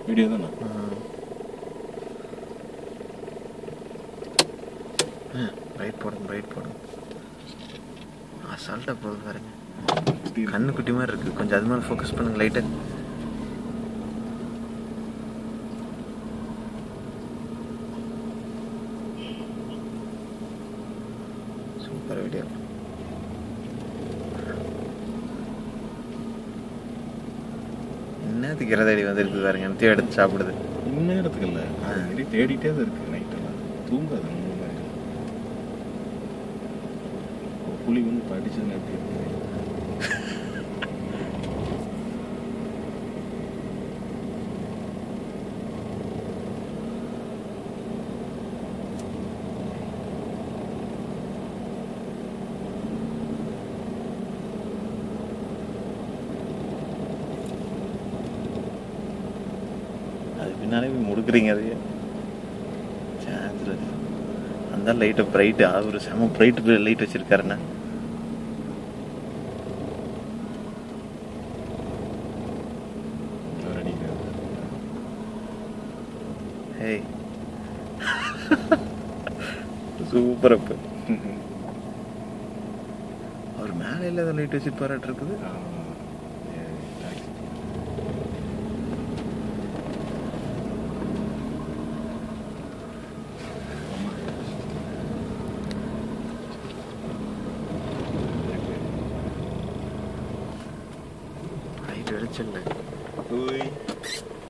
Video தானே right போடுங்க right போடுங்க அசால்ட்டாக போகுது பாருங்க திடீர்னு கண்ணு குட்டி மாதிரி இருக்கு கொஞ்சம் அது மேலே ஃபோக்கஸ் பண்ணுங்க லைட்டு சூப்பர் வீடியோ என்னத்துக்கு இறதடி வந்துருக்கு பாருங்க என்னத்தையும் எடுத்து சாப்பிடுது இந்நேரத்துக்கு இல்லை அது மாதிரி தேடிட்டே தான் இருக்கு நைட்டெல்லாம் தூங்காது மூணு மணி நேரம். ஒரு புலி வந்து படிச்சதுன்னு எப்படி இருக்கு அது பின்னாலே போய் முடுக்குறீங்க அதையே சான்ஸ்லெஸ் அந்த லைட்டை பிரைட்டு அவர் செம பிரைட்டு லைட் வச்சிருக்காருண்ணா அவர் அடிக்கிறாரு ஹேய் சூப்பர் அப்போ அவர் மேலே இல்லாத லைட் வச்சிருப்பாராட்டு இருக்குது ஆ, ஏ, taxi. ஆமா. லைட் அடிச்சில்ல ஓய்